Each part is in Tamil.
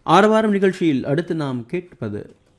ஆரவாரம் நிகழ்ச்சியில் அடுத்து நாம் கேட்பது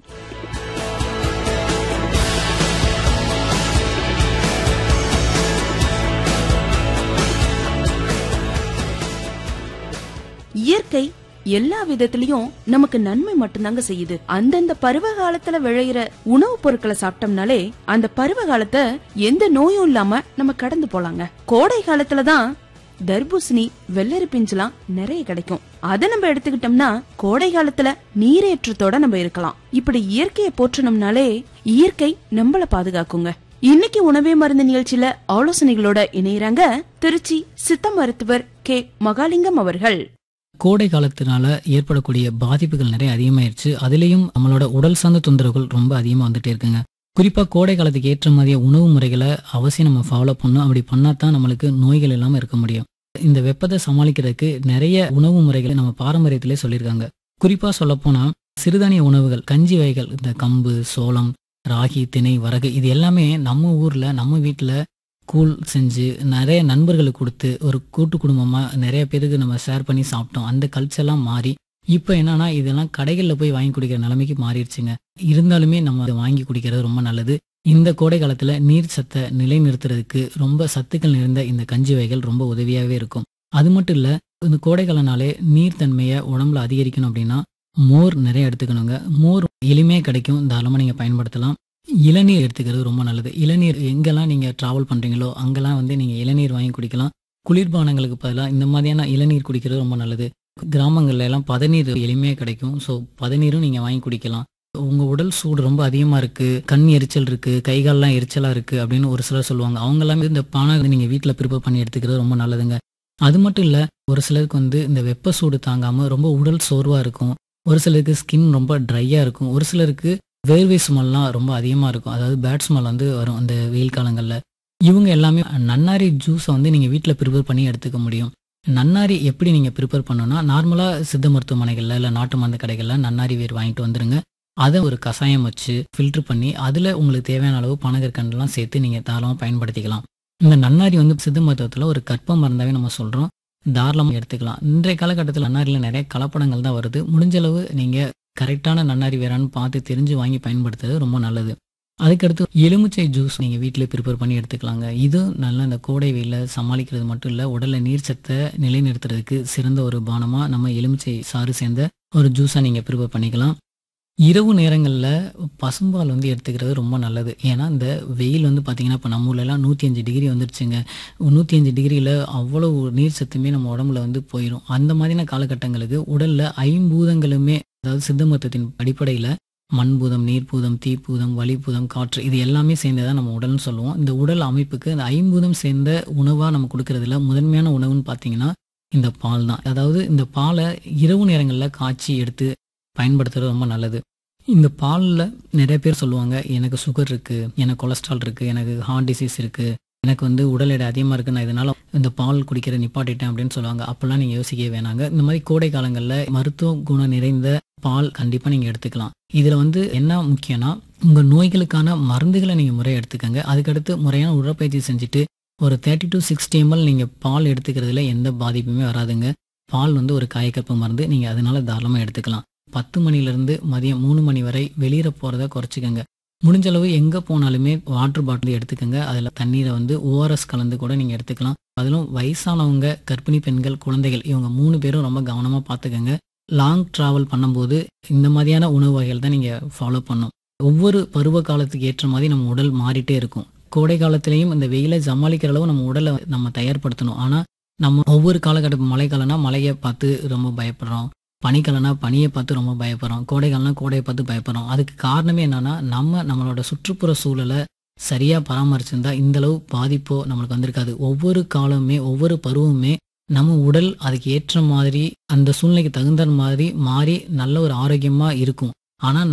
இயற்கை எல்லா விதத்திலயும் நமக்கு நன்மை மட்டும்தாங்க செய்யுது அந்தந்த பருவ காலத்துல விளையிற உணவுப் பொருட்களை சாப்பிட்டோம்னாலே அந்த பருவ காலத்தை எந்த நோயும் இல்லாம நம்ம கடந்து போலாங்க கோடை காலத்துல தான் தர்பூசணி வெள்ளரி பிஞ்சுலாம் நிறைய கிடைக்கும் அதை நம்ம எடுத்துக்கிட்டோம்னா கோடை காலத்துல நீரேற்றத்தோட நம்ம இருக்கலாம் இப்படி இயற்கையை போற்றணும்னாலே இயற்கை நம்மள பாதுகாக்குங்க இன்னைக்கு உணவே மருந்து நிகழ்ச்சியில ஆலோசனைகளோட இணையறாங்க திருச்சி சித்த மருத்துவர் கே மகாலிங்கம் அவர்கள் கோடை காலத்தினால ஏற்படக்கூடிய பாதிப்புகள் நிறைய அதிகமாயிருச்சு அதுலேயும் நம்மளோட உடல் சார்ந்த தொந்தரவுகள் ரொம்ப அதிகமாக வந்துட்டே இருக்குங்க குறிப்பாக கோடை காலத்துக்கு ஏற்ற மாதிரிய உணவு முறைகளை அவசியம் நம்ம ஃபாலோ பண்ணணும் அப்படி பண்ணால் தான் நம்மளுக்கு நோய்கள் இல்லாமல் இருக்க முடியும் இந்த வெப்பத்தை சமாளிக்கிறதுக்கு நிறைய உணவு முறைகளை நம்ம பாரம்பரியத்திலே சொல்லியிருக்காங்க குறிப்பாக சொல்லப்போனால் சிறுதானிய உணவுகள் கஞ்சி வகைகள் இந்த கம்பு சோளம் ராகி திணை வரகு இது எல்லாமே நம்ம ஊரில் நம்ம வீட்டில் கூழ் செஞ்சு நிறைய நண்பர்களுக்கு கொடுத்து ஒரு கூட்டு குடும்பமாக நிறைய பேருக்கு நம்ம ஷேர் பண்ணி சாப்பிட்டோம் அந்த கல்ச்சர்லாம் மாறி இப்போ என்னன்னா இதெல்லாம் கடைகளில் போய் வாங்கி குடிக்கிற நிலைமைக்கு மாறிடுச்சுங்க இருந்தாலுமே நம்ம அதை வாங்கி குடிக்கிறது ரொம்ப நல்லது இந்த கோடை காலத்தில் நீர் சத்தை நிலைநிறுத்துறதுக்கு ரொம்ப சத்துக்கள் நிறைந்த இந்த கஞ்சி வகைகள் ரொம்ப உதவியாகவே இருக்கும் அது மட்டும் இல்லை இந்த கோடை காலனாலே நீர்த்தன்மையை உடம்புல அதிகரிக்கணும் அப்படின்னா மோர் நிறைய எடுத்துக்கணுங்க மோர் எளிமையாக கிடைக்கும் தாராளமாக நீங்கள் பயன்படுத்தலாம் இளநீர் எடுத்துக்கிறது ரொம்ப நல்லது இளநீர் எங்கெல்லாம் நீங்கள் ட்ராவல் பண்ணுறீங்களோ அங்கெல்லாம் வந்து நீங்கள் இளநீர் வாங்கி குடிக்கலாம் குளிர்பானங்களுக்கு பதிலாக இந்த மாதிரியான இளநீர் குடிக்கிறது ரொம்ப நல்லது கிராமங்கள்ல எல்லாம் பதநீர் எளிமையாக கிடைக்கும் ஸோ பதநீரும் நீங்கள் வாங்கி குடிக்கலாம் உங்கள் உடல் சூடு ரொம்ப அதிகமாக இருக்குது கண் எரிச்சல் இருக்குது கை கால்லாம் எரிச்சலாக இருக்குது அப்படின்னு ஒரு சிலர் சொல்லுவாங்க அவங்க எல்லாமே இந்த பானை நீங்கள் வீட்டில் ப்ரிப்பேர் பண்ணி எடுத்துக்கிறது ரொம்ப நல்லதுங்க அது மட்டும் இல்லை ஒரு சிலருக்கு வந்து இந்த வெப்ப சூடு தாங்காமல் ரொம்ப உடல் சோர்வாக இருக்கும் ஒரு சிலருக்கு ஸ்கின் ரொம்ப ட்ரையாக இருக்கும் ஒரு சிலருக்கு வேர்வை ஸ்மெல்லாம் ரொம்ப அதிகமாக இருக்கும் அதாவது பேட் ஸ்மெல் வந்து வரும் அந்த வெயில் காலங்களில் இவங்க எல்லாமே நன்னாரி ஜூஸை வந்து நீங்கள் வீட்டில் ப்ரிப்பேர் பண்ணி எடுத்துக்க முடியும் நன்னாரி எப்படி நீங்கள் ப்ரிப்பேர் பண்ணணும்னா நார்மலாக சித்த மருத்துவமனைகளில் இல்லை நாட்டு மருந்து கடைகளில் நன்னாரி வேர் வாங்கிட்டு வந்துருங்க அதை ஒரு கஷாயம் வச்சு ஃபில்ட்ரு பண்ணி அதில் உங்களுக்கு தேவையான அளவு பனகற்கண்டுலாம் சேர்த்து நீங்கள் தாராளமாக பயன்படுத்திக்கலாம் இந்த நன்னாரி வந்து சித்த மருத்துவத்தில் ஒரு கற்ப மருந்தாவே நம்ம சொல்கிறோம் தாராளமாக எடுத்துக்கலாம் இன்றைய காலகட்டத்தில் நன்னாரியில் நிறைய கலப்படங்கள் தான் வருது முடிஞ்சளவு நீங்கள் கரெக்டான நன்னாரி வேறான்னு பார்த்து தெரிஞ்சு வாங்கி பயன்படுத்துறது ரொம்ப நல்லது அதுக்கடுத்து எலுமிச்சை ஜூஸ் நீங்கள் வீட்டில் ப்ரிப்பேர் பண்ணி எடுத்துக்கலாங்க இது நல்ல இந்த கோடை வெயிலில் சமாளிக்கிறது மட்டும் இல்லை உடலில் நீர் சத்தை நிலைநிறுத்துறதுக்கு சிறந்த ஒரு பானமாக நம்ம எலுமிச்சை சாறு சேர்ந்த ஒரு ஜூஸாக நீங்கள் ப்ரிப்பேர் பண்ணிக்கலாம் இரவு நேரங்களில் பசும்பால் வந்து எடுத்துக்கிறது ரொம்ப நல்லது ஏன்னா இந்த வெயில் வந்து பார்த்திங்கன்னா இப்போ நம்ம ஊர்லலாம் நூற்றி அஞ்சு டிகிரி வந்துருச்சுங்க நூற்றி அஞ்சு டிகிரியில் அவ்வளோ நீர் சத்துமே நம்ம உடம்புல வந்து போயிடும் அந்த மாதிரியான காலகட்டங்களுக்கு உடலில் ஐம்பூதங்களுமே அதாவது சித்த மருத்துவத்தின் அடிப்படையில் மண்பூதம் நீர்பூதம் தீப்பூதம் வலிப்பூதம் காற்று இது எல்லாமே சேர்ந்ததான் நம்ம உடல்னு சொல்லுவோம் இந்த உடல் அமைப்புக்கு இந்த ஐம்பூதம் சேர்ந்த உணவாக நம்ம கொடுக்கறதுல முதன்மையான உணவுன்னு பார்த்தீங்கன்னா இந்த பால் தான் அதாவது இந்த பாலை இரவு நேரங்களில் காய்ச்சி எடுத்து பயன்படுத்துறது ரொம்ப நல்லது இந்த பாலில் நிறைய பேர் சொல்லுவாங்க எனக்கு சுகர் இருக்குது எனக்கு கொலஸ்ட்ரால் இருக்குது எனக்கு ஹார்ட் டிசீஸ் இருக்குது எனக்கு வந்து உடல் எடை அதிகமாக இருக்குது நான் இதனால் இந்த பால் குடிக்கிற நிப்பாட்டிட்டேன் அப்படின்னு சொல்லுவாங்க அப்போல்லாம் நீங்கள் யோசிக்கவே வேணாங்க இந்த மாதிரி கோடை காலங்களில் மருத்துவ குணம் நிறைந்த பால் கண்டிப்பாக நீங்கள் எடுத்துக்கலாம் இதில் வந்து என்ன முக்கியம்னா உங்கள் நோய்களுக்கான மருந்துகளை நீங்கள் முறையாக எடுத்துக்கங்க அதுக்கடுத்து முறையான உடற்பயிற்சி செஞ்சுட்டு ஒரு தேர்ட்டி டு சிக்ஸ்டி எம்எல் நீங்கள் பால் எடுத்துக்கிறதுல எந்த பாதிப்புமே வராதுங்க பால் வந்து ஒரு காயக்கற்ப மருந்து நீங்கள் அதனால தாராளமாக எடுத்துக்கலாம் பத்து மணிலேருந்து மதியம் மூணு மணி வரை வெளியில போகிறத குறைச்சிக்கங்க முடிஞ்ச அளவு எங்கே போனாலுமே வாட்டர் பாட்டில் எடுத்துக்கோங்க அதில் தண்ணீரை வந்து ஓஆர்எஸ் கலந்து கூட நீங்கள் எடுத்துக்கலாம் அதிலும் வயசானவங்க கர்ப்பிணி பெண்கள் குழந்தைகள் இவங்க மூணு பேரும் ரொம்ப கவனமாக பார்த்துக்கங்க லாங் ட்ராவல் பண்ணும்போது இந்த மாதிரியான உணவு வகைகள் தான் நீங்கள் ஃபாலோ பண்ணும் ஒவ்வொரு பருவ காலத்துக்கு ஏற்ற மாதிரி நம்ம உடல் மாறிட்டே இருக்கும் கோடை காலத்திலையும் இந்த வெயிலை சமாளிக்கிற அளவு நம்ம உடலை நம்ம தயார்படுத்தணும் ஆனால் நம்ம ஒவ்வொரு காலகட்டம் மழைக்காலம்னா மழையை பார்த்து ரொம்ப பயப்படுறோம் பனிக்காலம்னா பனியை பார்த்து ரொம்ப பயப்படுறோம் கோடை காலம்னா கோடையை பார்த்து பயப்படுறோம் அதுக்கு காரணமே என்னன்னா நம்ம நம்மளோட சுற்றுப்புற சூழலை சரியா பராமரிச்சிருந்தா இந்த அளவு பாதிப்போ நம்மளுக்கு வந்திருக்காது ஒவ்வொரு காலமுமே ஒவ்வொரு பருவமுமே நம்ம உடல் அதுக்கு ஏற்ற மாதிரி அந்த சூழ்நிலைக்கு தகுந்த மாதிரி மாறி நல்ல ஒரு ஆரோக்கியமா இருக்கும் ஆனா